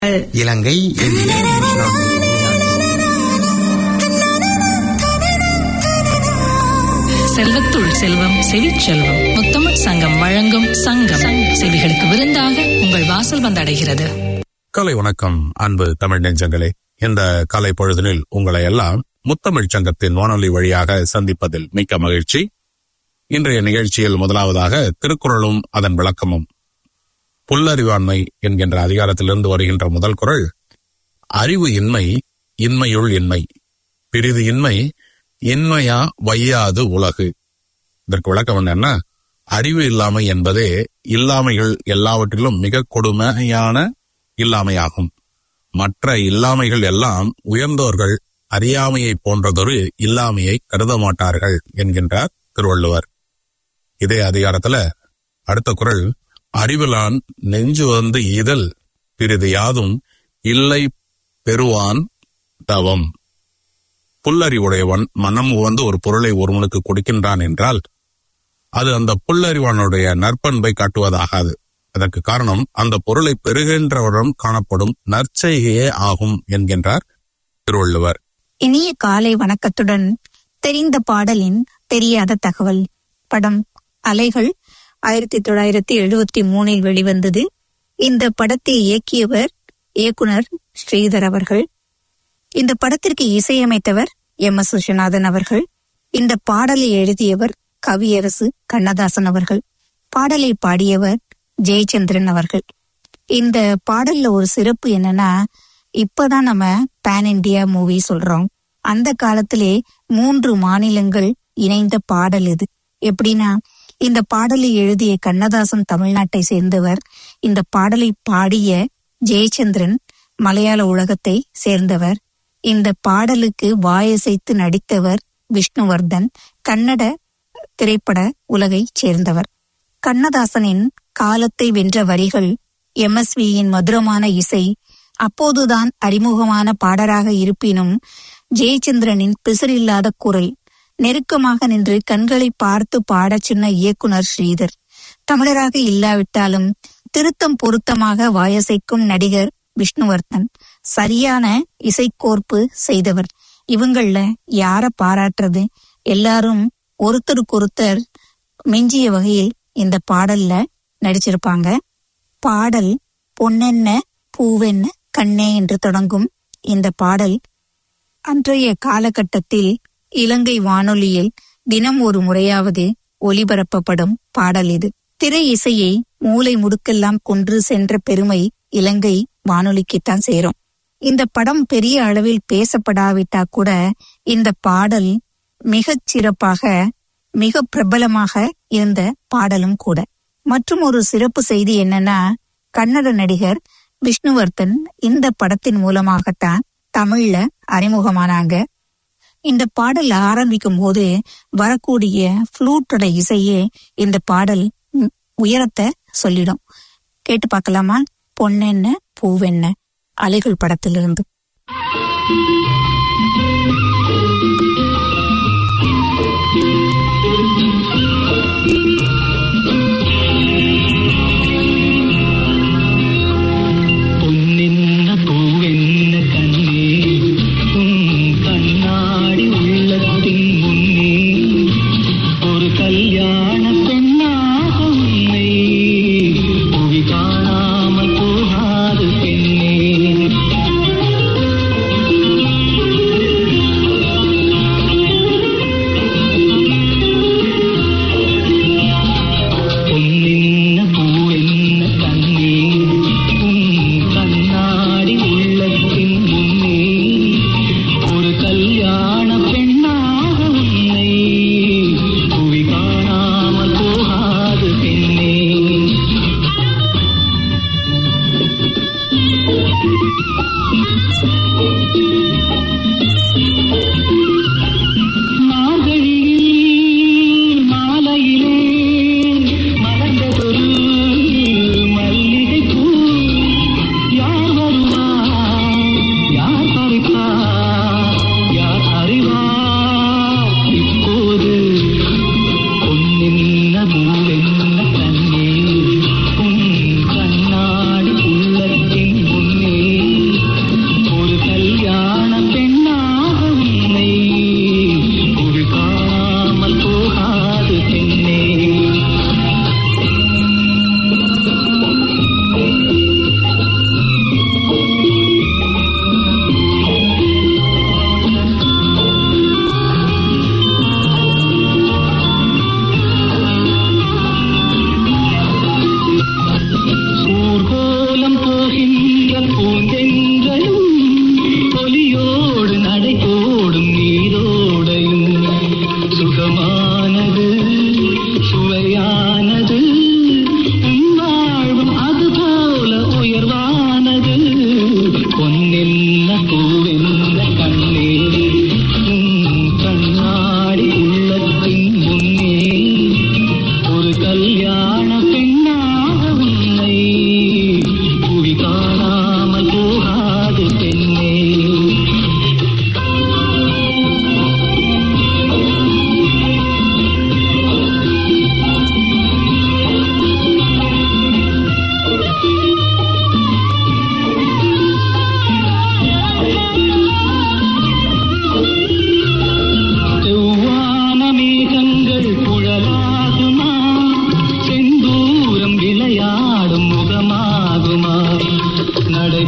இலங்கை இந்திய செல்வத்துள் செல்வம் செவிச்செல்வம் முத்தமிழ் சங்கம் வழங்கும் சங்கம் செவிகளுக்கு விருந்தாக உங்கள் வாசல் வந்தடைகிறது காலை வணக்கம் அன்பு தமிழ் நெஞ்சங்களே இந்த காலை பொழுதினில் உங்களை எல்லாம் முத்தமிழ் சங்கத்தின் வானொலி வழியாக சந்திப்பதில் மிக்க மகிழ்ச்சி இன்றைய நிகழ்ச்சியில் முதலாவதாக திருக்குறளும் அதன் விளக்கமும் புல்லறிவாண்மை என்கின்ற அதிகாரத்திலிருந்து வருகின்ற முதல் குறள் அறிவு இன்மை இன்மையுள் இன்மை பிரிது இன்மை இன்மையா வையாது உலகு இதற்கு விளக்கம் என்னன்னா அறிவு இல்லாமை என்பதே இல்லாமைகள் எல்லாவற்றிலும் மிக கொடுமையான இல்லாமையாகும் மற்ற இல்லாமைகள் எல்லாம் உயர்ந்தோர்கள் அறியாமையை போன்றதொரு இல்லாமையை கருத மாட்டார்கள் என்கின்றார் திருவள்ளுவர் இதே அதிகாரத்துல அடுத்த குறள் அறிவிலான் நெஞ்சு வந்து ஈதல் பிறிது யாதும் இல்லை பெறுவான் தவம் புல்லறிவுடையவன் மனம் உவந்து ஒரு பொருளை ஒருவனுக்கு கொடுக்கின்றான் என்றால் அது அந்த புல்லறிவானுடைய நற்பண்பை காட்டுவதாகாது அதற்கு காரணம் அந்த பொருளை பெறுகின்றவரிடம் காணப்படும் நற்செய்கையே ஆகும் என்கின்றார் திருவள்ளுவர் இனிய காலை வணக்கத்துடன் தெரிந்த பாடலின் தெரியாத தகவல் படம் அலைகள் ஆயிரத்தி தொள்ளாயிரத்தி எழுபத்தி மூணில் வெளிவந்தது இந்த படத்தை இயக்கியவர் இயக்குனர் ஸ்ரீதர் அவர்கள் இந்த படத்திற்கு இசையமைத்தவர் எம் எஸ் விஸ்வநாதன் அவர்கள் இந்த பாடலை எழுதியவர் கவியரசு கண்ணதாசன் அவர்கள் பாடலை பாடியவர் ஜெயச்சந்திரன் அவர்கள் இந்த பாடல்ல ஒரு சிறப்பு என்னன்னா இப்பதான் நம்ம பேன் இண்டியா மூவி சொல்றோம் அந்த காலத்திலே மூன்று மாநிலங்கள் இணைந்த பாடல் இது எப்படின்னா இந்த பாடலை எழுதிய கண்ணதாசன் தமிழ்நாட்டை சேர்ந்தவர் இந்த பாடலை பாடிய ஜெயச்சந்திரன் மலையாள உலகத்தை சேர்ந்தவர் இந்த பாடலுக்கு வாயசைத்து நடித்தவர் விஷ்ணுவர்தன் கன்னட திரைப்பட உலகை சேர்ந்தவர் கண்ணதாசனின் காலத்தை வென்ற வரிகள் எம்எஸ்வியின் மதுரமான இசை அப்போதுதான் அறிமுகமான பாடராக இருப்பினும் ஜெயச்சந்திரனின் பிசிறில்லாத குரல் நெருக்கமாக நின்று கண்களை பார்த்து பாடச் சொன்ன இயக்குனர் ஸ்ரீதர் தமிழராக இல்லாவிட்டாலும் திருத்தம் பொருத்தமாக வாயசைக்கும் நடிகர் விஷ்ணுவர்தன் சரியான இசைக்கோர்ப்பு செய்தவர் இவங்கள யார பாராட்டுறது எல்லாரும் ஒருத்தருக்கொருத்தர் மிஞ்சிய வகையில் இந்த பாடல்ல நடிச்சிருப்பாங்க பாடல் பொன்னென்ன பூவென்ன கண்ணே என்று தொடங்கும் இந்த பாடல் அன்றைய காலகட்டத்தில் இலங்கை வானொலியில் தினம் ஒரு முறையாவது ஒலிபரப்பப்படும் பாடல் இது திரை இசையை மூளை முடுக்கெல்லாம் கொன்று சென்ற பெருமை இலங்கை வானொலிக்குத்தான் சேரும் இந்த படம் பெரிய அளவில் பேசப்படாவிட்டா கூட இந்த பாடல் மிகச் சிறப்பாக மிக பிரபலமாக இருந்த பாடலும் கூட மற்றும் ஒரு சிறப்பு செய்தி என்னன்னா கன்னட நடிகர் விஷ்ணுவர்தன் இந்த படத்தின் மூலமாகத்தான் தமிழ்ல அறிமுகமானாங்க இந்த பாடல் ஆரம்பிக்கும் போது வரக்கூடிய ஃப்ளூட்டோட இசையே இந்த பாடல் ம், உயரத்தை சொல்லிடும் கேட்டு பார்க்கலாமா பொன்னென்ன பூவென்ன அலைகள் படத்திலிருந்து பொன்னென்ன பூவென்ன கண்ணே உன் கண்ணாடி உள்ளத்தின் முன்னே ஒரு கல்யாண பெண்ணாக உன்னை புவி காணாமல் போகாது பெண்ணே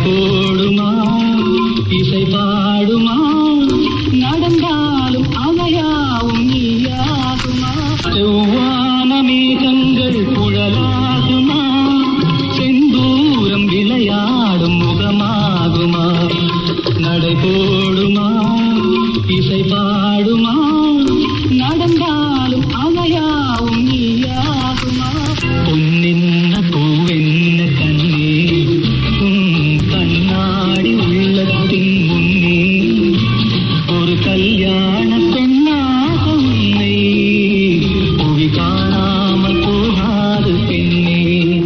போடுமா இசை பாடுமா நடந்தாலும் அவையாவும் நீயாகுமா செவ்வான மேகங்கள் குழலாகுமா செந்தூரம் விளையாடும் முகமாகுமா நடை போடுமா இசை பாடுமா நடந்தாலும் அவையாவும் நீயாகுமா பொன்னென்ன பூவென்ன கண்ணே உன் கண்ணாடி உள்ளத்தின் முன்னே ஒரு கல்யாண பெண்ணாக உன்னை புவி காணாமல் போகாது பெண்ணே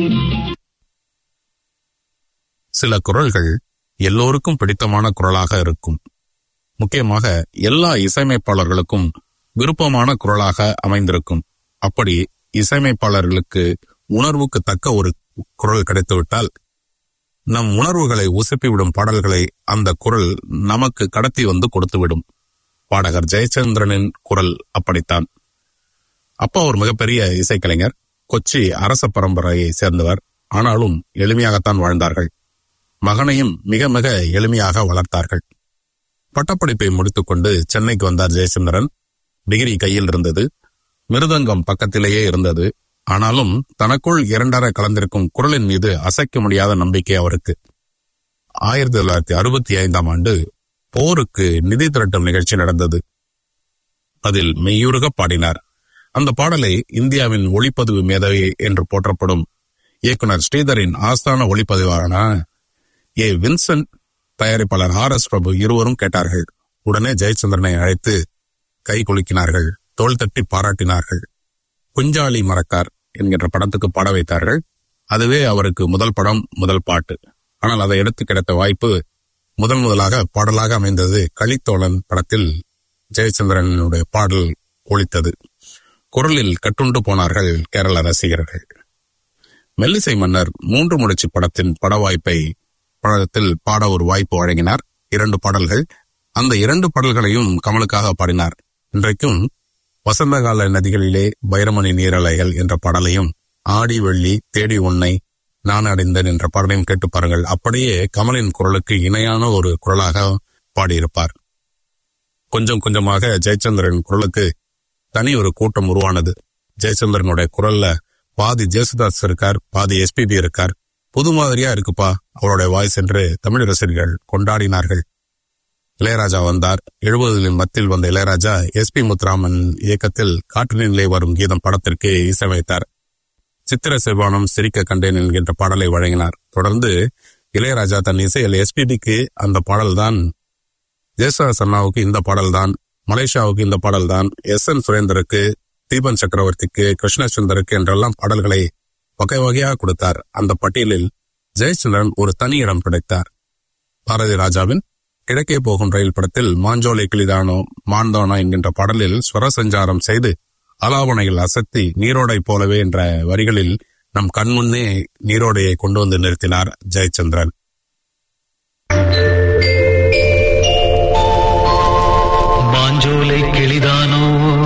சில குரல்கள் எல்லோருக்கும் பிடித்தமான குரலாக இருக்கும் முக்கியமாக எல்லா இசையமைப்பாளர்களுக்கும் விருப்பமான குரலாக அமைந்திருக்கும் அப்படி இசையமைப்பாளர்களுக்கு உணர்வுக்கு தக்க ஒரு குரல் கிடைத்துவிட்டால் நம் உணர்வுகளை உசுப்பிவிடும் பாடல்களை அந்த குரல் நமக்கு கடத்தி வந்து கொடுத்துவிடும் பாடகர் ஜெயச்சந்திரனின் குரல் அப்படித்தான் அப்பா ஒரு மிகப்பெரிய இசைக்கலைஞர் கொச்சி அரச பரம்பரையை சேர்ந்தவர் ஆனாலும் எளிமையாகத்தான் வாழ்ந்தார்கள் மகனையும் மிக மிக எளிமையாக வளர்த்தார்கள் பட்டப்படிப்பை முடித்துக்கொண்டு சென்னைக்கு வந்தார் ஜெயச்சந்திரன் டிகிரி கையில் இருந்தது மிருதங்கம் பக்கத்திலேயே இருந்தது ஆனாலும் தனக்குள் இரண்டரை கலந்திருக்கும் குரலின் மீது அசைக்க முடியாத நம்பிக்கை அவருக்கு ஆயிரத்தி தொள்ளாயிரத்தி அறுபத்தி ஐந்தாம் ஆண்டு போருக்கு நிதி திரட்டும் நிகழ்ச்சி நடந்தது அதில் மெய்யுருக பாடினார் அந்த பாடலை இந்தியாவின் ஒளிப்பதிவு மேதவி என்று போற்றப்படும் இயக்குனர் ஸ்ரீதரின் ஆஸ்தான ஒளிப்பதிவான ஏ வின்சென்ட் தயாரிப்பாளர் ஆர் எஸ் பிரபு இருவரும் கேட்டார்கள் உடனே ஜெயச்சந்திரனை அழைத்து கை குலுக்கினார்கள் தோள் தட்டி பாராட்டினார்கள் குஞ்சாலி மரக்கார் என்கின்ற படத்துக்கு பாட வைத்தார்கள் அதுவே அவருக்கு முதல் படம் முதல் பாட்டு ஆனால் அதை எடுத்து கிடைத்த வாய்ப்பு முதன் முதலாக பாடலாக அமைந்தது களித்தோழன் படத்தில் ஜெயச்சந்திரனுடைய பாடல் ஒலித்தது குரலில் கட்டுண்டு போனார்கள் கேரள ரசிகர்கள் மெல்லிசை மன்னர் மூன்று முடிச்சு படத்தின் பட வாய்ப்பை படத்தில் பாட ஒரு வாய்ப்பு வழங்கினார் இரண்டு பாடல்கள் அந்த இரண்டு பாடல்களையும் கமலுக்காக பாடினார் இன்றைக்கும் வசந்தகால நதிகளிலே வைரமணி நீரலைகள் என்ற பாடலையும் ஆடி வெள்ளி தேடி உன்னை நான் அடைந்தேன் என்ற பாடலையும் கேட்டு பாருங்கள் அப்படியே கமலின் குரலுக்கு இணையான ஒரு குரலாக பாடியிருப்பார் கொஞ்சம் கொஞ்சமாக ஜெயச்சந்திரன் குரலுக்கு தனி ஒரு கூட்டம் உருவானது ஜெயச்சந்திரனுடைய குரல்ல பாதி ஜேசுதாஸ் இருக்கார் பாதி எஸ்பிபி இருக்கார் புது மாதிரியா இருக்குப்பா அவருடைய வாய்ஸ் என்று தமிழ் ரசிகர்கள் கொண்டாடினார்கள் இளையராஜா வந்தார் எழுபதுகளின் மத்தியில் வந்த இளையராஜா எஸ் பி முத்துராமன் இயக்கத்தில் காற்றினிலே வரும் கீதம் படத்திற்கு இசையமைத்தார் சித்திர செவ்வானம் சிரிக்க கண்டேன் என்கின்ற பாடலை வழங்கினார் தொடர்ந்து இளையராஜா தன் இசையில் எஸ்பிபிக்கு அந்த பாடல்தான் ஜெயசுதாஸ் அண்ணாவுக்கு இந்த பாடல்தான் மலேசியாவுக்கு இந்த பாடல்தான் எஸ் என் சுரேந்தருக்கு தீபன் சக்கரவர்த்திக்கு கிருஷ்ணசுந்தருக்கு என்றெல்லாம் பாடல்களை வகை வகையாக கொடுத்தார் அந்த பட்டியலில் ஜெயச்சந்திரன் ஒரு தனி இடம் கிடைத்தார் பாரதி ராஜாவின் கிழக்கே போகும் ரயில் படத்தில் மாஞ்சோலை கிளிதானோ மாந்தோனா என்கின்ற பாடலில் ஸ்வர சஞ்சாரம் செய்து அலாவணையில் அசத்தி நீரோடை போலவே என்ற வரிகளில் நம் கண்முன்னே நீரோடையை கொண்டு வந்து நிறுத்தினார் ஜெயச்சந்திரன் மாஞ்சோலை கிளிதானோ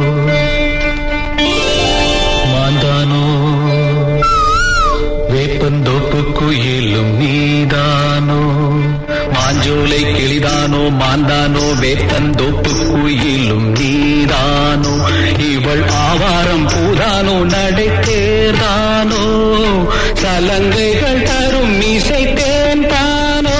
மாந்தானோ வேப்பந்தோப்பு குயிலும் நீதானோ மாஞ்சோலை கிளிதானோ மாந்தானோ வேப்பந்தோப்பு குயிலும் நீதானோ இவள் ஆவாரம் பூதானோ நடை தேர்தானோ சலங்கைகள் தரும் இசை தேன்தானோ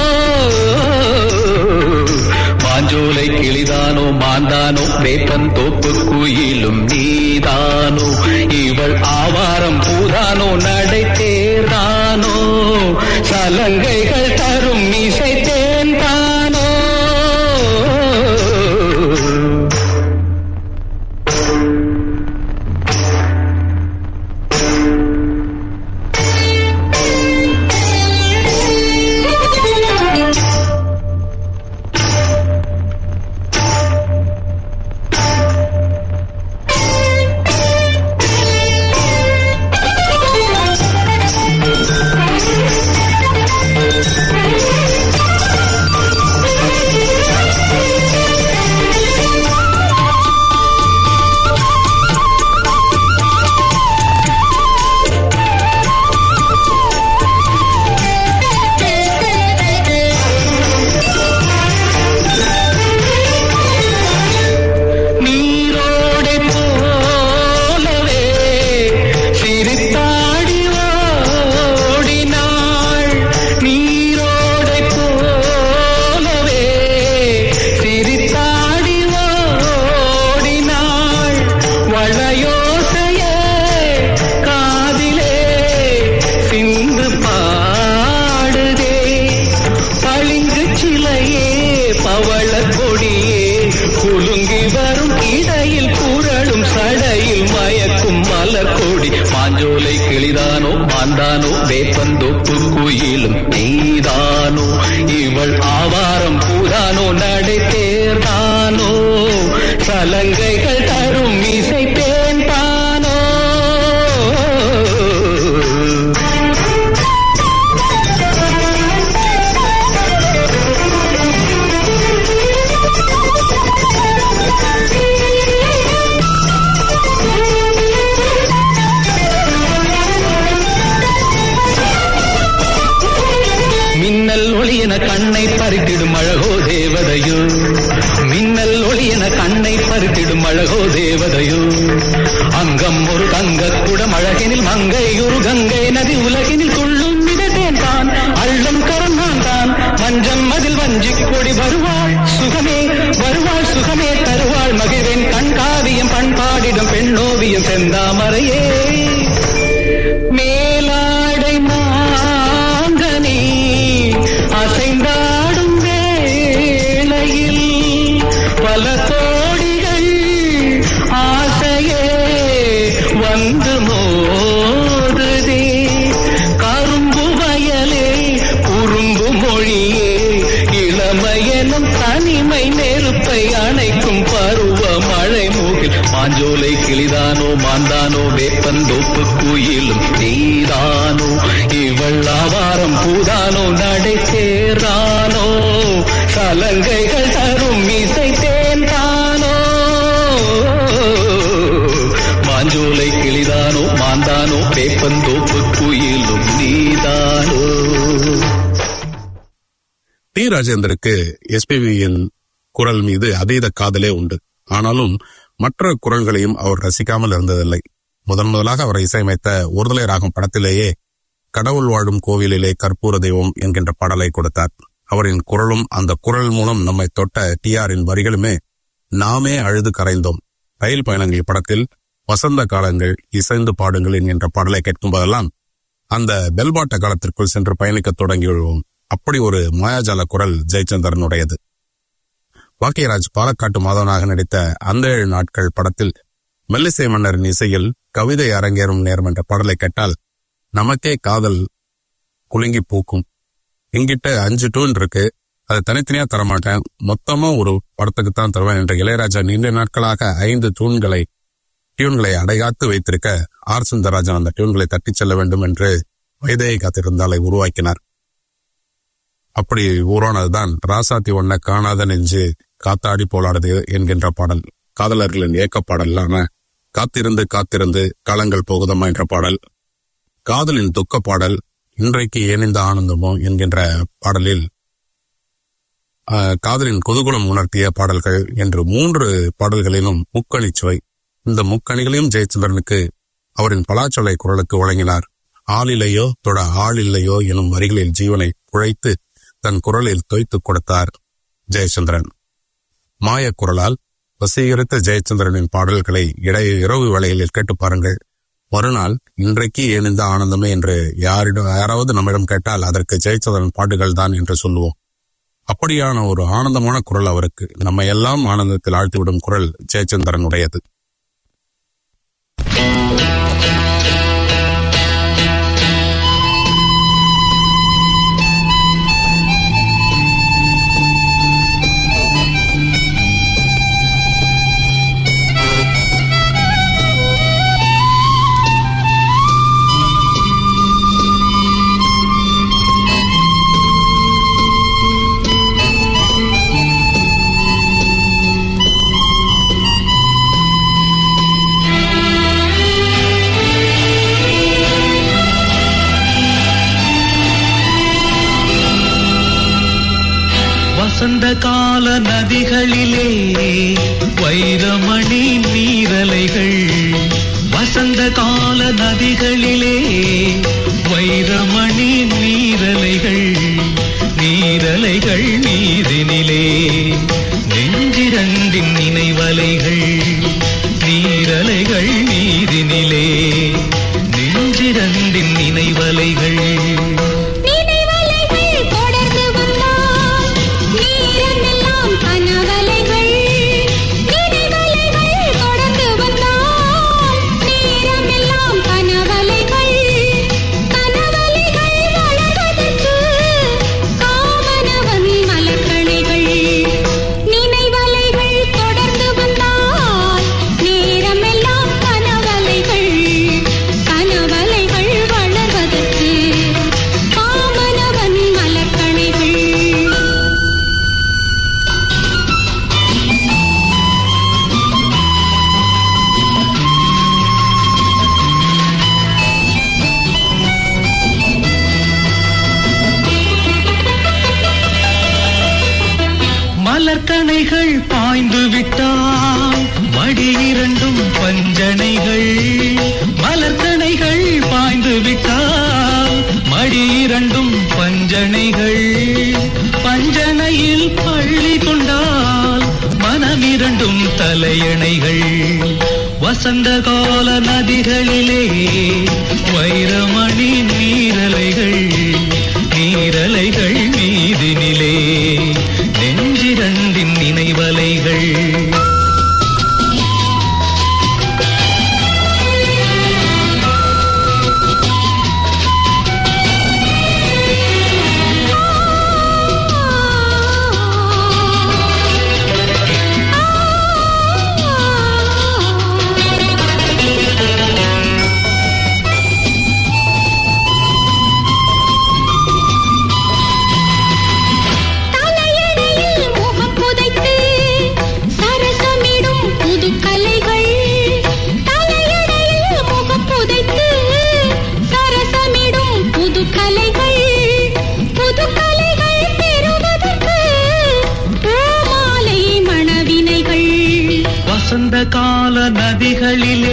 மாஞ்சோலை கிளிதானோ மாந்தானோ வேப்பன் தோப்பு குயிலும் நீதானோ இவள் ஆவாரம் பூதானோ நடை தேர்தானோ சலங்கைகள் தரும் இசை தேன்தானோ மலர் கொடியே குலுங்கி வரும் இடையில் புரளும் சடையில் மயக்கும் மலர் கொடி மாஞ்சோலை கிளிதானோ மாந்தானோ வேப்பந்தோப்பு குயிலும் நீதானோ இவள் ஆவாரம் பூதானோ நடை தேர்தானோ சலங்கைகள் தரும் இசை தேன் தானோ மின்னல் ஒளியன கண்ணை பறித்திடும் அழகோ தேவதையோ மின்னல் ஒளியன கண்ணை பறித்திடும் அழகோ தேவதையோ அங்கம் ஒரு தங்க குடம் அழகினில் மங்கை ஒரு கங்கை நதி உலகினில் துள்ளும் மிதத்தேன் தான் அள்ளும் கரந்தான் தான் மஞ்சம் அதில் வஞ்சி கொடி வருவாள் சுகமே வருவாள் சுகமே தருவாள் மகிழ்வேன் கண் காவியம் பண்பாடிடும் பெண்ணோவியம் செந்தாமரையே மேலாடை மாங்கனி அசைந்தாடும் வேளையில் பல கோடிகள் ஆசையே வந்து மோதுதே கரும்பு வயலே குறும்பு மொழியே இளமையனும் தனிமை நெருப்பை அணைக்கும் பருவ மழை மூகில் மாஞ்சோலை கிளிதானோ மாந்தானோ வேப்பந்தோப்பு குயிலும் நீதானோ இவள் ஆவாரம் பூதானோ நடை சேரானோ சலங்கைகள் தரும் இசை தேன் தானோ மாஞ்சோலை கிளிதானோ மாந்தானோ வேப்பந்தோப்பு குயிலும் நீதானோ டி ராஜேந்தருக்கு எஸ்பிபியின் குரல் மீது அதீத காதலே உண்டு ஆனாலும் மற்ற குரல்களையும் அவர் ரசிக்காமல் இருந்ததில்லை முதன் முதலாக அவர் இசையமைத்த ஒருதலை ராகம் படத்திலேயே கடவுள் வாழும் கோவிலிலே கற்பூர தெய்வம் என்கின்ற பாடலை கொடுத்தார் அவரின் குரலும் அந்த குரல் மூலம் நம்மை தொட்ட டிஆரின் வரிகளுமே நாமே அழுது கரைந்தோம் ரயில் பயணங்கள் படத்தில் வசந்த காலங்கள் இசைந்து பாடுங்கள் என்கின்ற பாடலை கேட்கும் போதெல்லாம் அந்த பெல்பாட்ட காலத்திற்குள் சென்று பயணிக்கத் தொடங்கிவிடுவோம் அப்படி ஒரு மாயாஜால குரல் ஜெயச்சந்திரனுடையது பாக்கியராஜ் பாலக்காட்டு மாதவனாக நடித்த அந்த ஏழு நாட்கள் படத்தில் மெல்லிசை மன்னரின் இசையில் கவிதை அரங்கேறும் நேரம் என்ற பாடலை கேட்டால் நமக்கே காதல் குலுங்கி பூக்கும் எங்கிட்ட அஞ்சு டூன் இருக்கு அதை தனித்தனியா தரமாட்டேன் மொத்தமா ஒரு படத்துக்கு தான் தருவேன் என்ற இளையராஜா நீண்ட நாட்களாக ஐந்து தூண்களை டியூன்களை அடைகாத்து வைத்திருக்க ஆர் சுந்தரராஜன் அந்த டியூன்களை தட்டிச் செல்ல வேண்டும் என்று வைதேகி காத்திருந்தாலை உருவாக்கினார் அப்படி உருவானதுதான் ராசாத்தி ஒன்ன காணாத நெஞ்சு காத்தாடி போலாடுது என்கின்ற பாடல் காதலர்களின் ஏக்க பாடலான காத்திருந்து காத்திருந்து காலங்கள் போகுதம்மா என்ற பாடல் காதலின் துக்க பாடல் இன்றைக்கு ஏனிந்த ஆனந்தமோ என்கின்ற பாடலில் ஆஹ், காதலின் குதூகுலம் உணர்த்திய பாடல்கள் என்று மூன்று பாடல்களிலும் முக்கணி சுவை இந்த முக்கணிகளையும் ஜெயச்சந்திரனுக்கு அவரின் பலாச்சொலை குரலுக்கு வழங்கினார் ஆளில்லையோ தொட ஆள் இல்லையோ எனும் வரிகளில் ஜீவனை குழைத்து தன் குரலில் தோய்த்துக் கொடுத்தார் ஜெயச்சந்திரன் மாயக் குரலால் வசீகரித்த ஜெயச்சந்திரனின் பாடல்களை இடை இரவு வேளைகளில் கேட்டு பாருங்கள் மறுநாள் இன்றைக்கு ஏனிந்த ஆனந்தமே என்று யாரிடம் யாராவது நம்மிடம் கேட்டால் அதற்கு ஜெயச்சந்திரன் பாட்டுகள் தான் என்று சொல்லுவோம் அப்படியான ஒரு ஆனந்தமான குரல் அவருக்கு நம்ம எல்லாம் ஆனந்தத்தில் ஆழ்த்திவிடும் குரல் ஜெயச்சந்திரனுடையது வசந்த கால நதிகளிலே வைரமணி நீரலைகள் வசந்த கால நதிகளிலே வைரமணி நீரலைகள் நீரலைகள் நீரினிலே நெஞ்சிரண்டின் நினைவலைகள் நீரலைகள் நீரினிலே நெஞ்சிரண்டின் நினைவலைகள் நினைவலைகள் தொடர்ந்து வந்தால் நேரமெல்லாம் கனவு மலர்கணைகள் பாய்ந்து விட்டால் மடி இரண்டும் பஞ்சனைகள் மலர்கணைகள் பாய்ந்து விட்டால் மடி இரண்டும் பஞ்சனைகள் பஞ்சனையில் பள்ளி கொண்டால் மனமிரண்டும் தலையணைகள் வசந்த கால நதிகளிலே வைரமணி நீரலைகள் நீரலைகள் மீதினிலே நெஞ்சிரண்டின் நினைவலைகள் தலையணையில் முகம் புதைத்து சரசமிடும் புது கலைகள் தலையணையில் முகம் புதைத்து சரசமிடும் புது கலைகள் புது கலைகள் பெறுவதற்கு பூமாலை மணவினைகள் வசந்த கால நதிகளிலே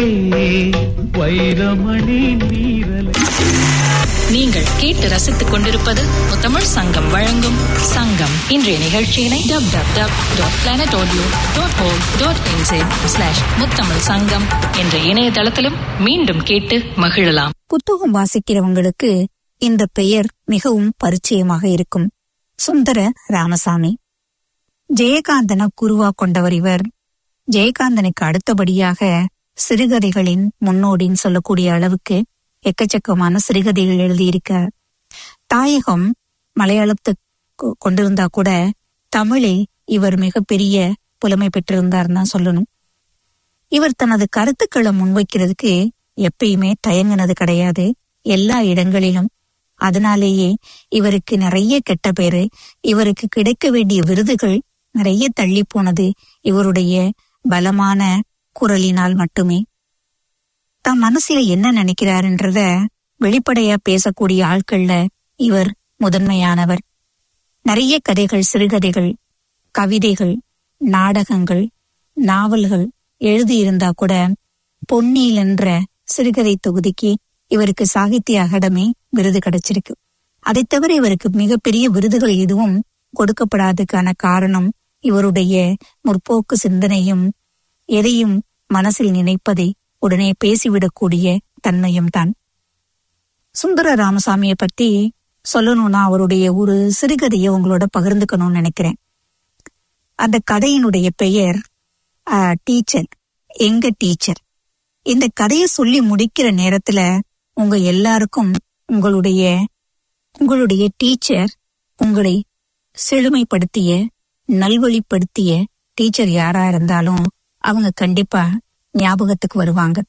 வைரமணி நீரலை நீங்கள் கேட்டு ரசித்துக் கொண்டிருப்பது முத்தமிழ் சங்கம் வழங்கும் சங்கம் இன்றைய நிகழ்ச்சியினை dub dub dub dot planet audio dot O dot slash Muthamil Sangam என்ற இணையதளத்திலும் மீண்டும் கேட்டு மகிழலாம் புத்தகம் வாசிக்கிறவங்களுக்கு இந்த பெயர் மிகவும் பரிச்சயமாக இருக்கும் சுந்தர ராமசாமி ஜெயகாந்தன குருவா கொண்டவர் இவர் ஜெயகாந்தனுக்கு அடுத்தபடியாக சிறுகதைகளின் முன்னோடின்னு சொல்லக்கூடிய அளவுக்கு எக்கச்சக்கமான சிறுகதைகள் எழுதியிருக்கார் தாயகம் மலையாளத்தை கொ- கொண்டிருந்தா கூட தமிழில் இவர் மிகப்பெரிய புலமை பெற்றிருந்தார்னு தான் சொல்லணும் இவர் தனது கருத்துக்களை முன்வைக்கிறதுக்கு எப்பயுமே தயங்கினது கிடையாது எல்லா இடங்களிலும் அதனாலேயே இவருக்கு நிறைய கெட்ட பேரு இவருக்கு கிடைக்க வேண்டிய விருதுகள் நிறைய தள்ளி போனது இவருடைய பலமான குரலினால் மட்டுமே தம் மனசுல என்ன நினைக்கிறாருன்றத வெளிப்படையா பேசக்கூடிய ஆட்கள்ல இவர் முதன்மையானவர் நிறைய கதைகள் சிறுகதைகள் கவிதைகள் நாடகங்கள் நாவல்கள் எழுதியிருந்தா கூட பொன்னியில் என்ற சிறுகதை தொகுதிக்கு இவருக்கு சாகித்ய அகாடமி விருது கிடைச்சிருக்கு அதைத் தவிர இவருக்கு மிகப்பெரிய விருதுகள் எதுவும் கொடுக்கப்படாததுக்கான காரணம் இவருடைய முற்போக்கு சிந்தனையும் எதையும் மனசில் நினைப்பதை உடனே பேசிவிடக்கூடிய தன்மையும் தான் சுந்தர ராமசாமியை பத்தி சொல்லணும்னா அவருடைய ஒரு சிறுகதையை உங்களோட பகிர்ந்துக்கணும்னு நினைக்கிறேன் அந்த கதையினுடைய பெயர் டீச்சர் எங்க டீச்சர் இந்த கதையை சொல்லி முடிக்கிற நேரத்துல உங்க எல்லாருக்கும் உங்களுடைய உங்களுடைய டீச்சர் உங்களை செழுமைப்படுத்திய நல்வழிப்படுத்திய டீச்சர் யாரா இருந்தாலும் அவங்க கண்டிப்பா ஞாபகத்துக்கு வருவாங்க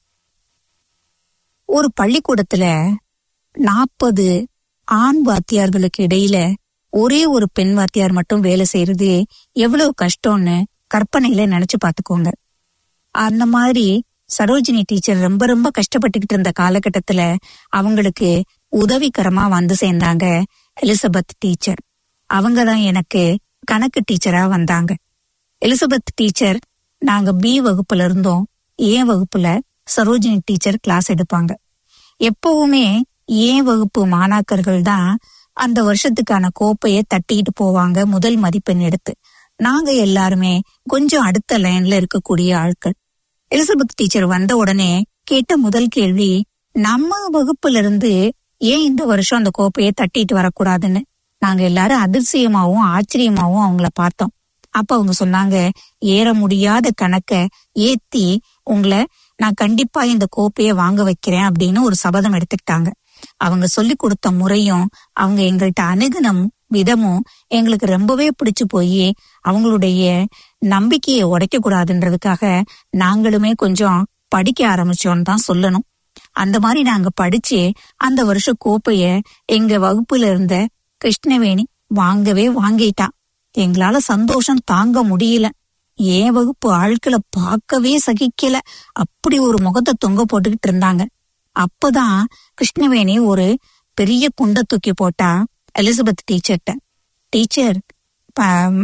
ஒரு பள்ளிக்கூடத்துல நாற்பது ஆண் வாத்தியார்களுக்கு இடையில ஒரே ஒரு பெண் வாத்தியார் மட்டும் வேலை செய்யறது எவ்வளவு கஷ்டம்னு கற்பனையில நினைச்சு பாத்துக்கோங்க அந்த மாதிரி சரோஜினி டீச்சர் ரொம்ப ரொம்ப கஷ்டப்பட்டுக்கிட்டு இருந்த காலகட்டத்துல அவங்களுக்கு உதவிகரமா வந்து சேர்ந்தாங்க எலிசபெத் டீச்சர் அவங்க தான் எனக்கு கணக்கு டீச்சரா வந்தாங்க எலிசபெத் டீச்சர் நாங்க பி வகுப்புல இருந்தோம் ஏ வகுப்புல சரோஜினி டீச்சர் கிளாஸ் எடுப்பாங்க எப்பவுமே ஏ வகுப்பு மாணாக்கர்கள் தான் அந்த வருஷத்துக்கான கோப்பையை தட்டிட்டு போவாங்க முதல் மதிப்பெண் எடுத்து நாங்க எல்லாருமே கொஞ்சம் அடுத்த லைன்ல இருக்கக்கூடிய ஆட்கள் எலிசபெத் டீச்சர் வந்த உடனே கேட்ட முதல் கேள்வி நம்ம வகுப்புல இருந்து ஏன் இந்த வருஷம் அந்த கோப்பையை தட்டிட்டு வரக்கூடாதுன்னு நாங்க எல்லாரும் அதிர்ச்சியமாவும் ஆச்சரியமாவும் அவங்கள பார்த்தோம் அப்ப அவங்க சொன்னாங்க ஏற முடியாத கணக்க ஏத்தி உங்களை நான் கண்டிப்பா இந்த கோப்பையை வாங்க வைக்கிறேன் அப்படின்னு ஒரு சபதம் எடுத்துக்கிட்டாங்க அவங்க சொல்லி கொடுத்த முறையும் அவங்க எங்கள்கிட்ட அணுகுன விதமும் எங்களுக்கு ரொம்பவே பிடிச்சு போய் அவங்களுடைய நம்பிக்கையை உடைக்க கூடாதுன்றதுக்காக நாங்களுமே கொஞ்சம் படிக்க ஆரம்பிச்சோம்னு தான் சொல்லணும் அந்த மாதிரி நாங்க படிச்சு அந்த வருஷம் கோப்பைய எங்க வகுப்புல இருந்த கிருஷ்ணவேணி வாங்கவே வாங்கிட்டா எங்களால சந்தோஷம் தாங்க முடியல ஏன் வகுப்பு ஆட்களை பார்க்கவே சகிக்கல அப்படி ஒரு முகத்தை தொங்க போட்டுக்கிட்டு இருந்தாங்க அப்பதான் கிருஷ்ணவேணி ஒரு பெரிய குண்டை தூக்கி போட்டா எலிசபெத் டீச்சர்ட்ட டீச்சர் ப-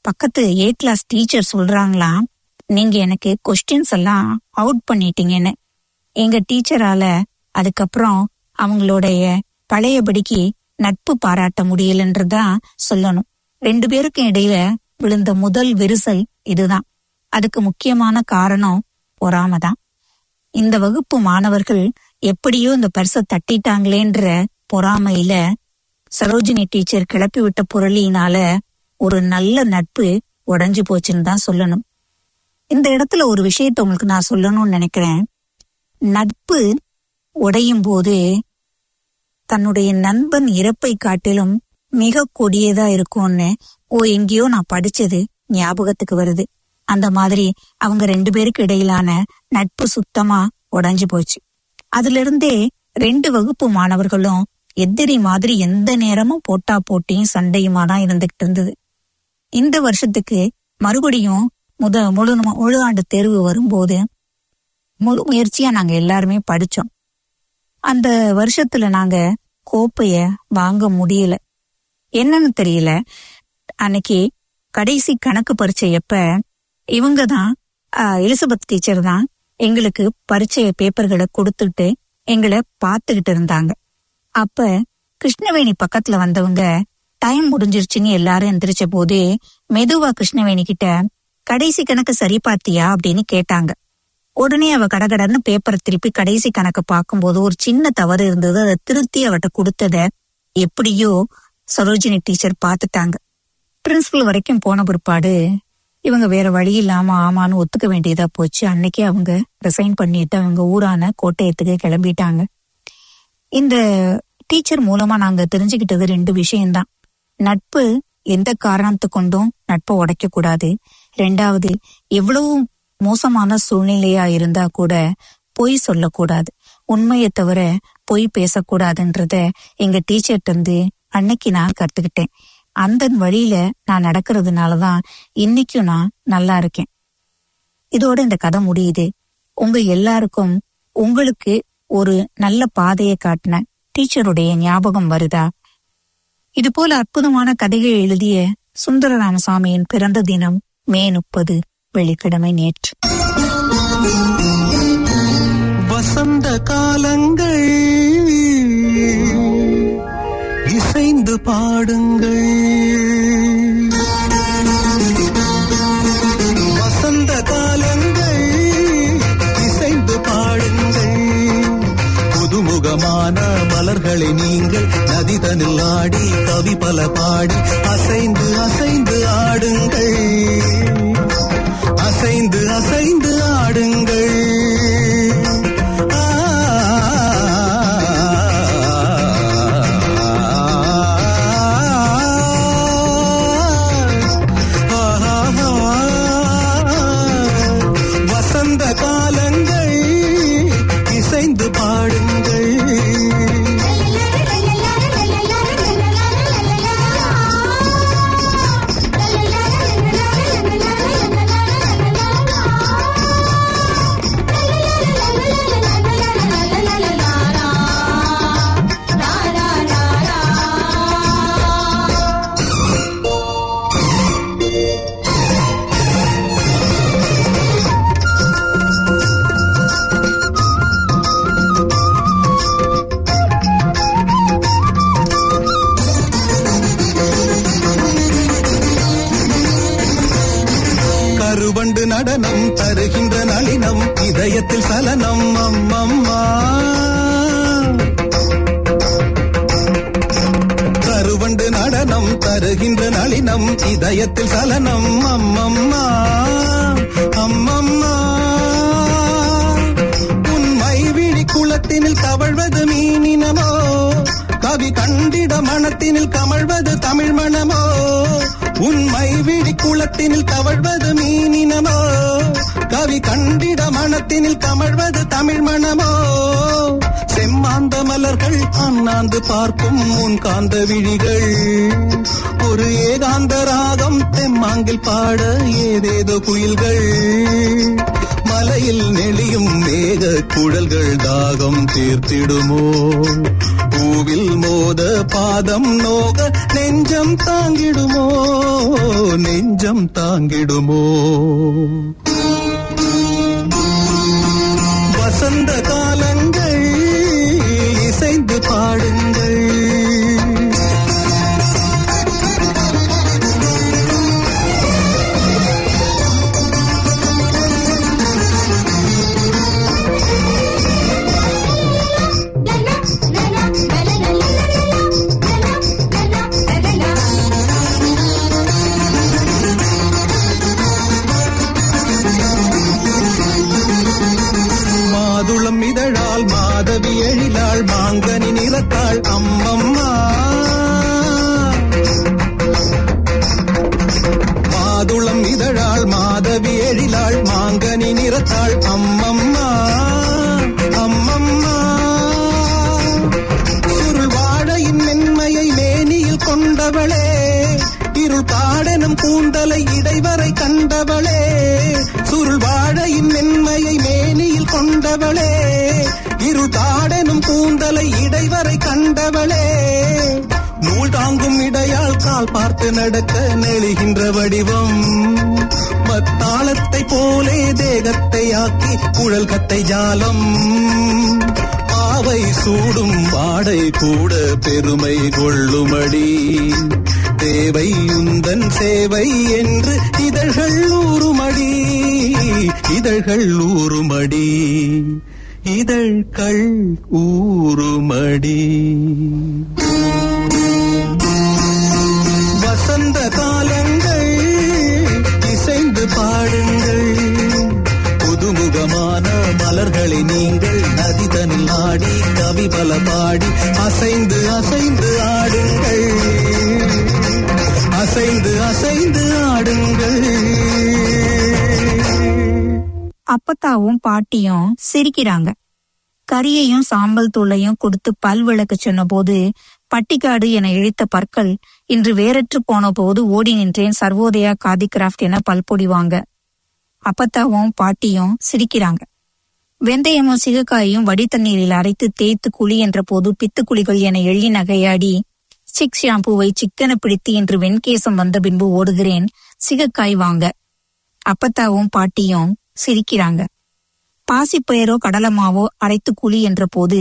பக்கத்து ஏ கிளாஸ் டீச்சர் சொல்றாங்களாம் நீங்க எனக்கு கொஸ்டின்ஸ் எல்லாம் அவுட் பண்ணிட்டீங்கன்னு எங்க டீச்சரால அதுக்கப்புறம் அவங்களுடைய பழையபடிக்கு நட்பு பாராட்ட முடியலன்றதான் சொல்லணும் ரெண்டு பேருக்கும் இடையில விழுந்த முதல் விரிசல் இதுதான் அதுக்கு முக்கியமான காரணம் பொறாம தான் இந்த வகுப்பு மாணவர்கள் எப்படியோ இந்த பரிசை தட்டிட்டாங்களேன்ற பொறாமையில சரோஜினி டீச்சர் கிளப்பி விட்ட புரளியினால ஒரு நல்ல நட்பு உடைஞ்சு போச்சுன்னு தான் சொல்லணும் இந்த இடத்துல ஒரு விஷயத்தை உங்களுக்கு நான் சொல்லணும்னு நினைக்கிறேன் நட்பு உடையும் போது தன்னுடைய நண்பன் இறப்பை காட்டிலும் மிக கொடியதா இருக்கும்னு ஓ எங்கேயோ நான் படிச்சது ஞாபகத்துக்கு வருது அந்த மாதிரி அவங்க ரெண்டு பேருக்கு இடையிலான நட்பு சுத்தமா உடைஞ்சு போச்சு அதுல இருந்தே ரெண்டு வகுப்பு மாணவர்களும் எதிரி மாதிரி எந்த நேரமும் போட்டா போட்டியும் சண்டையுமா தான் இருந்துகிட்டு இருந்தது இந்த வருஷத்துக்கு மறுபடியும் முத முழு முழு ஆண்டு தேர்வு வரும்போது முழு முயற்சியா நாங்க எல்லாருமே படிச்சோம் அந்த வருஷத்துல நாங்க கோப்பைய வாங்க முடியல என்னன்னு தெரியல அன்னைக்கு கடைசி கணக்கு பரீட்சை எப்ப இவங்க தான் எலிசபெத் டீச்சர் தான் எங்களுக்கு பரீட்சை பேப்பர்களை கொடுத்துட்டு எங்களை பார்த்துக்கிட்டு இருந்தாங்க அப்ப கிருஷ்ணவேணி பக்கத்துல வந்தவங்க டைம் முடிஞ்சிருச்சுன்னு எல்லாரும் எந்திரிச்ச போது மெதுவா கிருஷ்ணவேணி கிட்ட கடைசி கணக்கு சரி பார்த்தியா அப்படின்னு கேட்டாங்க உடனே அவ கடகடன்னு பேப்பரை திருப்பி கடைசி கணக்கு பார்க்கும்போது ஒரு சின்ன தவறு இருந்தது அதை திருத்தி அவட்ட கொடுத்தத எப்படியோ சரோஜினி டீச்சர் பார்த்துட்டாங்க பிரின்சிபல் வரைக்கும் போன பிற்பாடு இவங்க வேற வழி இல்லாம ஆமான்னு ஒத்துக்க வேண்டியதா போச்சு அன்னைக்கே அவங்க ரிசைன் பண்ணிட்டு அவங்க ஊரான கோட்டயத்துக்கு கிளம்பிட்டாங்க இந்த டீச்சர் மூலமா நாங்க தெரிஞ்சுக்கிட்டது ரெண்டு விஷயம்தான் நட்பு எந்த காரணத்தை கொண்டும் நட்பை உடைக்க கூடாது ரெண்டாவது எவ்வளவு மோசமான சூழ்நிலையா இருந்தா கூட பொய் சொல்லக்கூடாது உண்மையை தவிர பொய் பேசக்கூடாதுன்றத எங்க டீச்சர்ட்ட இருந்து அன்னைக்கு நான் கத்துக்கிட்டேன் அந்த வழியில நான் நடக்கிறதுனாலதான் இன்னைக்கும் நான் நல்லா இருக்கேன் இதோட இந்த கதை முடியுது உங்க எல்லாருக்கும் உங்களுக்கு ஒரு நல்ல பாதையை காட்டின டீச்சருடைய ஞாபகம் வருதா இது போல அற்புதமான கதைகள் எழுதிய சுந்தர ராமசாமியின் பிறந்த தினம் மே முப்பது வெள்ளிக்கிழமை நேற்று வசந்த காலங்கள் இசைந்து பாடுங்கள் வசந்த காலங்கள் இசைந்து பாடுங்கள் புதுமுகமான மலர்களை நீங்கள் நதிதனில் ஆடி கவி பல பாடி அசைந்து அசைந்து ஆடுங்கள் அசைந்து அசைந்து ஆடுங்கள் ஆ, வசந்த காலங்கள் இசைந்து பாடுங்கள் கருவண்டு நடனம் தருகின்ற நளினம் இதயத்தில் சலனம் அம்மம்மா கருவண்டு நடனம் தருகின்ற நளினம் இதயத்தில் சலனம் அம்மம்மா அம்மம்மா உண்மை விழி குளத்தினில் தவழ்வது மீனினமோ கவி கண்டிட மனத்தினில் கமழ்வது தமிழ் மணமோ உண்மை விழி குளத்தினில் தவழ்வது மீனினமோ கவி கண்டிட மனத்தினில் கமழ்வது தமிழ் மணமோ செம்மாந்த மலர்கள் அண்ணாந்து பார்க்கும் உன் காந்த விழிகள் ஒரு ஏகாந்த ராகம் தெம்மாங்கில் பாட ஏதேதோ குயில்கள் மலையில் நெளியும் மேக குழல்கள் தாகம் தீர்த்திடுமோ பூவில் மோத பாதம் நோக நெஞ்சம் தாங்கிடுமோ நெஞ்சம் தாங்கிடுமோ வசந்த காலங்கள் இசைந்து பாடுங்கள் மாதுளம் இதழால் மாதவி எழிலாள் மாங்கனி நிறத்தாள் அம்மம்மா மாதுளம் இதழாள் மாதவி எழிலாள் மாங்கனி நிறத்தாள் அம்மம்மா அம்மம்மா சுருள் வாழையின் மென்மையை மேனியில் கொண்டவளே இருள் காடெனும் கூந்தலை இடைவரை கண்டவளே சுருள் வாழையின் மென்மையை மேனியில் கொண்டவளே இருள் காடெனும் கூந்தலை இடைவரை கண்டவளே நூல் தாங்கும் இடையால் கால் பார்த்து நடக்க நெளிகின்ற வடிவம் மத்தாளத்தை போலே தேகத்தை ஆக்கி குழல் கத்தை ஜாலம் பாவை சூடும் வாடை கூட பெருமை கொள்ளுமடி தேவை உந்தன் சேவை என்று இதழ்கள் ஊறுமடி இதழ்கள் ஊறுமடி இதழ்கள் ஊறுமடி வசந்த காலங்கள் இசைந்து பாடுங்கள் புதுமுகமான மலர்களை நீங்கள் நதிதனில் ஆடி கவி பல பாடி அசைந்து அசைந்து ஆடுங்கள் அசைந்து அசைந்து ஆடுங்கள் அப்பத்தாவும் பாட்டியும் சிரிக்கிறாங்க கரியையும் சாம்பல் தூளையும் கொடுத்து பல் விளக்க சொன்னபோது பட்டிக்காடு என இழித்த பற்கள் இன்று வேறற்று போன போது ஓடி நின்றேன் சர்வோதயா காதி கிராஃப்ட் என பல்பொடி வாங்க அப்பத்தாவும் பாட்டியும் சிரிக்கிறாங்க வெந்தயமும் சிகக்காயும் வடி தண்ணீரில் அரைத்து தேய்த்து குழி என்ற போது பித்துக்குழிகள் என எள்ளி நகையாடி சிக் ஷாம்புவை சிக்கன பிடித்து என்று வெண்கேசம் வந்த பின்பு ஓடுகிறேன் சிகக்காய் வாங்க அப்பத்தாவும் பாட்டியும் சிரிக்கிறாங்க பாசிப்பயரோ கடலமாவோ அரைத்து குழி என்ற போது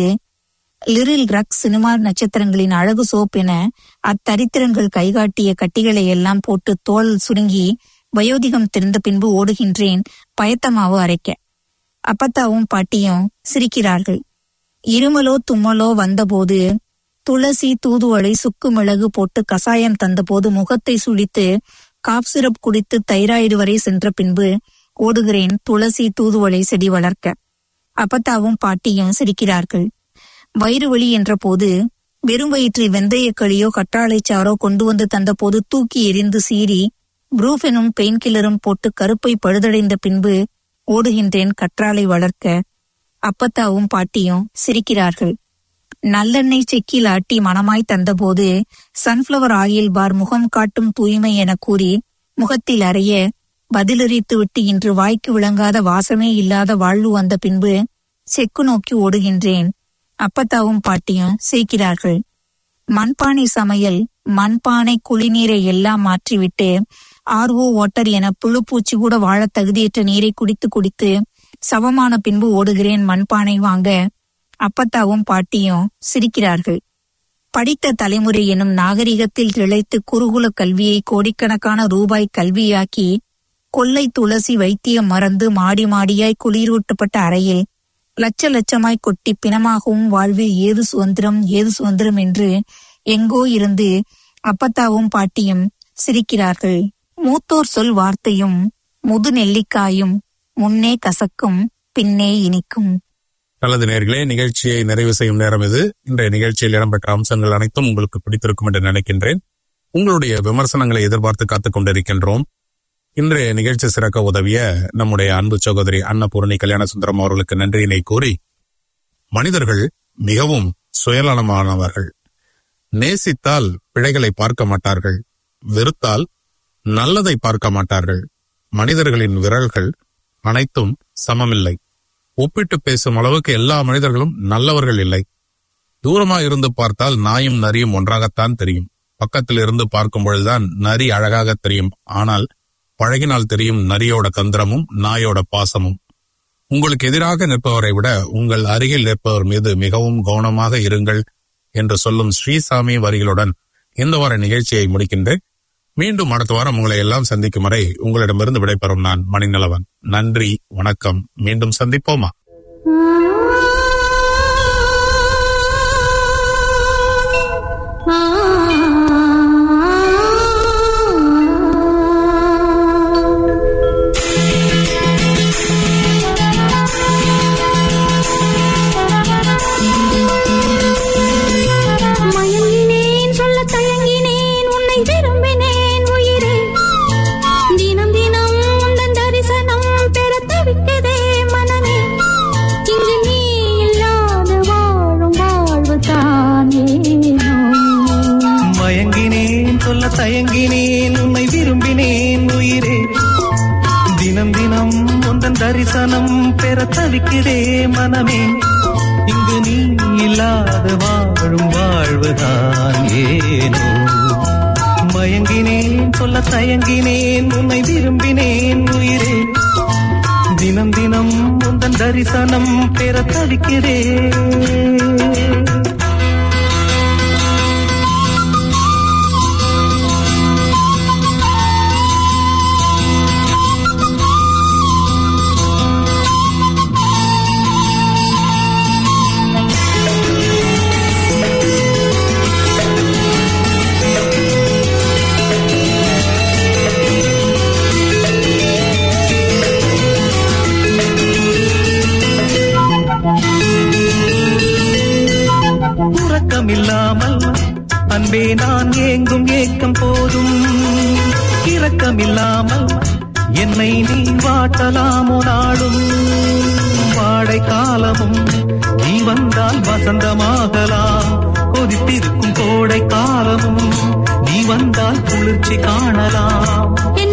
லிரில் ரக் சினிமா நட்சத்திரங்களின் அழகு சோப் என அத்தரித்திரங்கள் கைகாட்டிய கட்டிகளை எல்லாம் போட்டு தோல் சுருங்கி வயோதிகம் தெரிந்த பின்பு ஓடுகின்றேன் பயத்தமாவோ அரைக்க அப்பத்தாவும் பாட்டியும் சிரிக்கிறார்கள் இருமலோ தும்மலோ வந்தபோது துளசி தூதுவளை சுக்கு மிளகு போட்டு கசாயம் தந்தபோது முகத்தை சுழித்து காப் சிரப் குடித்து தைராய்டு வரை சென்ற பின்பு ஓடுகிறேன் துளசி தூதுவளை செடி வளர்க்க அப்பத்தாவும் பாட்டியும் சிரிக்கிறார்கள் வயிறு வலி என்ற போது வெறும் வயிற்றில் வெந்தயக்களியோ கற்றாழைச்சாரோ கொண்டு வந்து தந்தபோது தூக்கி எறிந்து சீறி ப்ரூஃபெனும் பெயின் கில்லரும் போட்டு கருப்பை பழுதடைந்த பின்பு ஓடுகின்றேன் கற்றாழை வளர்க்க அப்பத்தாவும் பாட்டியும் சிரிக்கிறார்கள் நல்லெண்ணெய் செக்கில் ஆட்டி மணமாய் தந்தபோது சன்ஃப்ளவர் ஆயில் பார் முகம் காட்டும் தூய்மை என கூறி முகத்தில் அறைய பதிலளித்து விட்டு இன்று வாய்க்கு விளங்காத வாசமே இல்லாத வாழ்வு வந்த பின்பு செக்கு நோக்கி ஓடுகின்றேன் அப்பத்தாவும் பாட்டியும் சிரிக்கிறார்கள் மண்பானை சமையல் மண்பானை குளிநீரை எல்லாம் மாற்றிவிட்டு ஆர்ஓ வாட்டர் என புழுப்பூச்சி கூட வாழத் தகுதியற்ற நீரை குடித்து குடித்து சவமான பின்பு ஓடுகிறேன் மண்பானை வாங்க அப்பத்தாவும் பாட்டியும் சிரிக்கிறார்கள் படித்த தலைமுறை எனும் நாகரிகத்தில் திளைத்து குருகுல கல்வியை கோடிக்கணக்கான ரூபாய் கல்வியாக்கி கொள்ளை துளசி வைத்தியம் மறந்து மாடி மாடியாய் குளிரூட்டப்பட்ட அறையில் லட்ச லட்சமாய் கொட்டி பிணமாகவும் வாழ்வில் ஏது சுதந்திரம் ஏது சுதந்திரம் என்று எங்கோ இருந்து அப்பத்தாவும் பாட்டியும் சிரிக்கிறார்கள் மூத்தோர் சொல் வார்த்தையும் முது நெல்லிக்காயும் முன்னே கசக்கும் பின்னே இனிக்கும் நல்லது நேர்களே நிகழ்ச்சியை நிறைவு செய்யும் நேரம் இது இன்றைய நிகழ்ச்சியில் இடம்பெற்ற அம்சங்கள் அனைத்தும் உங்களுக்கு பிடித்திருக்கும் என்று நினைக்கின்றேன் உங்களுடைய விமர்சனங்களை எதிர்பார்த்து காத்துக் கொண்டிருக்கின்றோம் இன்றைய நிகழ்ச்சி சிறக்க உதவிய நம்முடைய அன்பு சகோதரி அன்னபூரணி கல்யாண சுந்தரம் அவர்களுக்கு நன்றியினை கூறி மனிதர்கள் மிகவும் சுயநலமானவர்கள் நேசித்தால் பிழைகளை பார்க்க மாட்டார்கள் வெறுத்தால் நல்லதை பார்க்க மாட்டார்கள் மனிதர்களின் விரல்கள் அனைத்தும் சமமில்லை ஒப்பிட்டு பேசும் அளவுக்கு எல்லா மனிதர்களும் நல்லவர்கள் இல்லை தூரமா இருந்து பார்த்தால் நாயும் நரியும் ஒன்றாகத்தான் தெரியும் பக்கத்தில் இருந்து பார்க்கும் பொழுதுதான் நரி அழகாக தெரியும் ஆனால் பழகினால் தெரியும் நரியோட தந்திரமும் நாயோட பாசமும் உங்களுக்கு எதிராக நிற்பவரை விட உங்கள் அருகில் நிற்பவர் மீது மிகவும் கவனமாக இருங்கள் என்று சொல்லும் ஸ்ரீசாமி வரிகளுடன் இந்த வார நிகழ்ச்சியை முடிக்கின்றேன் மீண்டும் அடுத்த வாரம் உங்களை எல்லாம் சந்திக்கும் வரை உங்களிடமிருந்து விடைபெறும் நான் மணிநலவன் நன்றி வணக்கம் மீண்டும் சந்திப்போமா மயங்கினேன் சொல்ல தயங்கினேன் உன்னை விரும்பினேன் உயிரே தினம் தினம் உந்தன் தரிசனம் பெற தவிக்கதே மனமே இங்கு நீ இல்லாத வாழும் வாழ்வு தான் ஏனோ மயங்கினேன் சொல்ல தயங்கினேன் உன்னை விரும்பினேன் உயிரே தினம் தினம் உந்தன் தரிசனம் பெற தவிக்கிறே மனமே இங்கு நீ இல்லாத வாழும் வாழ்வுதான் ஏனோ மயங்கினேன் சொல்ல தயங்கினேன் உன்னை விரும்பினேன் உயிரே தினம் தினம் உந்தன் தரிசனம் பெற தவிக்கிறேன் உறக்கமில்லாமல் அன்பே நான் ஏங்கும் ஏக்கம் போதும் இரக்கமில்லாமல் என்னை நீ வாட்டலாமோ நாடும் வாடை காலமும் நீ வந்தால் வசந்தமாகலாம் கொதித்திருக்கும் கோடை காலமும் நீ வந்தால் குளிர்ச்சி காணலாம்